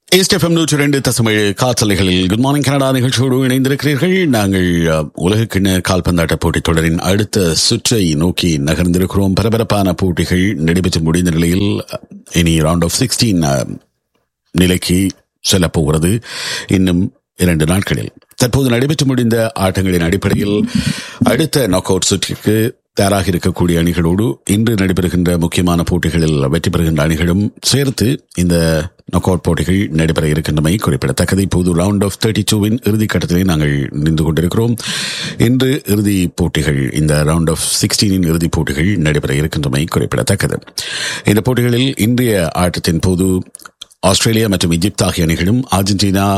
east FM நூற்றி ரெண்டு தசமேழு காற்றலைகளில் குட் மார்னிங் கனடா நிகழ்ச்சியோடு இணைந்திருக்கிறீர்கள் நாங்கள் அஹ், உலகக்கிண்ண கால்பந்தாட்ட போட்டித் தொடரின் அடுத்த சுற்றை நோக்கி நகர்ந்திருக்கிறோம் பரபரப்பான போட்டிகள் நடைபெற்று முடிந்த நிலையில் அஹ், இனி ரவுண்ட் ஆஃப் சிக்ஸ்டீன் நிலைக்கு செல்லப் போகிறது இன்னும் இரண்டு நாட்களில் தற்போது நடைபெற்று முடிந்த ஆட்டங்களின் அடிப்படையில் அடுத்த நாக் அவுட் சுற்றிற்கு தயாராக இருக்கக்கூடிய அணிகளோடு இன்று நடைபெறுகின்ற முக்கியமான போட்டிகளில் வெற்றி பெறுகின்ற அணிகளும் சேர்த்து இந்த நாக் அவுட் போட்டிகள் நடைபெற இருக்கின்றமை குறிப்பிடத்தக்கது இப்போது ரவுண்ட் ஆஃப் தேர்ட்டி டூவின் இறுதிக்கட்டத்திலே நாங்கள் நின்று கொண்டிருக்கிறோம் இன்று இறுதி போட்டிகள் இந்த ரவுண்ட் ஆஃப் சிக்ஸ்டீனின் இறுதிப் போட்டிகள் நடைபெற இருக்கின்றமை குறிப்பிடத்தக்கது இந்த போட்டிகளில் இன்றைய ஆட்டத்தின் போது ஆஸ்திரேலியா மற்றும் எகிப்து ஆகிய அணிகளும் அர்ஜென்டினா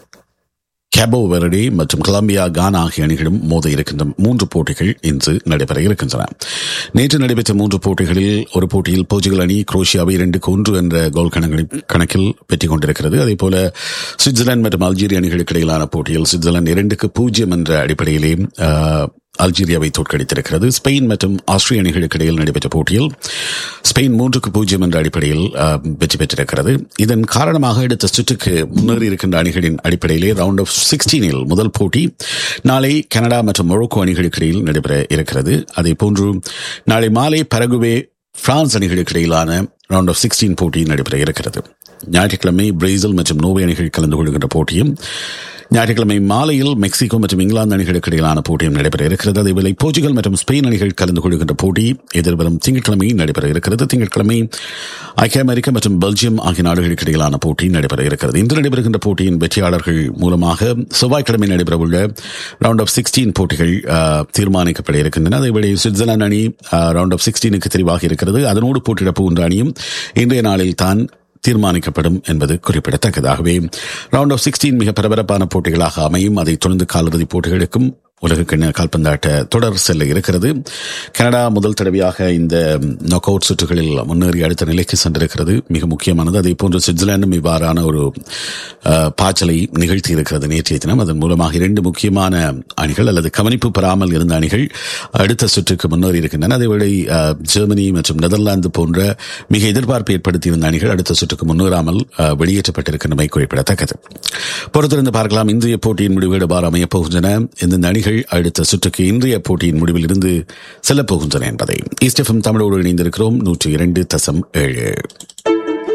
கேபோ வெரடி மற்றும் கொலம்பியா கானா ஆகிய அணிகளும் மோத இருக்கின்ற மூன்று போட்டிகள் இன்று நடைபெற இருக்கின்றன நேற்று நடைபெற்ற மூன்று போட்டிகளில் ஒரு போட்டியில் போர்ச்சுகல் அணி குரோஷியாவை இரண்டுக்கு ஒன்று என்ற கோல் கணக்கில் கணக்கில் வெற்றி கொண்டிருக்கிறது அதே போல சுவிட்சர்லாந்து மற்றும் அல்ஜீரியா அணிகளுக்கு இடையிலான போட்டியில் சுவிட்சர்லாந்து இரண்டுக்கு பூஜ்ஜியம் என்ற அடிப்படையிலே ஆஹ், அல்ஜீரியாவை தோற்கடித்திருக்கிறது ஸ்பெயின் மற்றும் ஆஸ்திரிய அணிகளுக்கு இடையில் நடைபெற்ற போட்டியில் ஸ்பெயின் மூன்றுக்கு பூஜ்ஜியம் என்ற அடிப்படையில் ஆஹ், வெற்றி பெற்றிருக்கிறது இதன் காரணமாக அடுத்த சுற்றுக்கு முன்னேறி இருக்கின்ற அணிகளின் அடிப்படையிலே ரவுண்ட் ஆஃப் சிக்ஸ்டீனில் முதல் போட்டி நாளை கனடா மற்றும் மொரோக்கோ அணிகளுக்கு இடையில் நடைபெற இருக்கிறது அதே போன்று நாளை மாலை பரகுவே பிரான்ஸ் அணிகளுக்கு இடையிலான ரவுண்ட் ஆஃப் சிக்ஸ்டீன் போட்டி நடைபெற இருக்கிறது ஞாயிற்றுக்கிழமை பிரேசில் மற்றும் நோவே அணிகள் கலந்து கொள்கின்ற போட்டியும் ஞாயிற்றுக்கிழமை மாலையில் மெக்சிகோ மற்றும் இங்கிலாந்து அணிகளுக்கு இடையிலான போட்டியும் நடைபெற இருக்கிறது அதேவேளை போர்ச்சுகல் மற்றும் ஸ்பெயின் அணிகள் கலந்து கொள்கின்ற போட்டி எதிர்வரும் திங்கட்கிழமை நடைபெற இருக்கிறது திங்கட்கிழமை ஐக்கிய அமெரிக்கா மற்றும் பெல்ஜியம் ஆகிய நாடுகளுக்கு இடையிலான போட்டி நடைபெற இருக்கிறது இன்று நடைபெறுகின்ற போட்டியின் வெற்றியாளர்கள் மூலமாக செவ்வாய்க்கிழமை நடைபெறவுள்ள ரவுண்ட் ஆஃப் சிக்ஸ்டீன் போட்டிகள் ஆஹ், தீர்மானிக்கப்பட இருக்கின்றன அதேவேளை சுவிட்சர்லாந்து அணி ரவுண்ட் ஆஃப் சிக்ஸ்டீனுக்கு தெரிவாக இருக்கிறது அதனோடு போட்டியிடப் போகின்ற அணியும் இன்றைய நாளில் தான் தீர்மானிக்கப்படும் என்பது குறிப்பிடத்தக்கதாகவே ரவுண்ட் ஆஃப் சிக்ஸ்டீன் மிக பரபரப்பான போட்டிகளாக அமையும் அதைத் தொடர்ந்து காலிறுதிப் போட்டிகளுக்கும் உலகக்கிண்ண கால்பந்தாட்ட தொடர் செல்ல இருக்கிறது கனடா முதல் தடவையாக இந்த நாக் அவுட் சுற்றுகளில் முன்னேறி அடுத்த நிலைக்கு சென்றிருக்கிறது மிக முக்கியமானது அதே போன்று சுவிட்சர்லாந்தும் இவ்வாறான ஒரு அஹ், பாய்ச்சலை நிகழ்த்தி இருக்கிறது நேற்றைய தினம் அதன் மூலமாக இரண்டு முக்கியமான அணிகள் அல்லது கவனிப்பு பெறாமல் இருந்த அணிகள் அடுத்த சுற்றுக்கு முன்னேறி இருக்கின்றன அதேவேளை அஹ், ஜெர்மனி மற்றும் நெதர்லாந்து போன்ற மிக எதிர்பார்ப்பு ஏற்படுத்தியிருந்த அணிகள் அடுத்த சுற்றுக்கு முன்னேறாமல் அஹ், வெளியேற்றப்பட்டிருக்கின்றமை குறிப்பிடத்தக்கது பொறுத்திருந்து பார்க்கலாம் இன்றைய போட்டியின் முடிவு எவ்வாறு அமையப் போகின்றன எந்தெந்த அணிகள் அடுத்த சுற்றுக்கு இன்றைய போட்டியின் முடிவில் இருந்து செல்லப் போகின்றன என்பதை ஈஸ்டெஃபம் தமிழோடு இணைந்திருக்கிறோம் நூற்றி இரண்டு தசம் ஏழு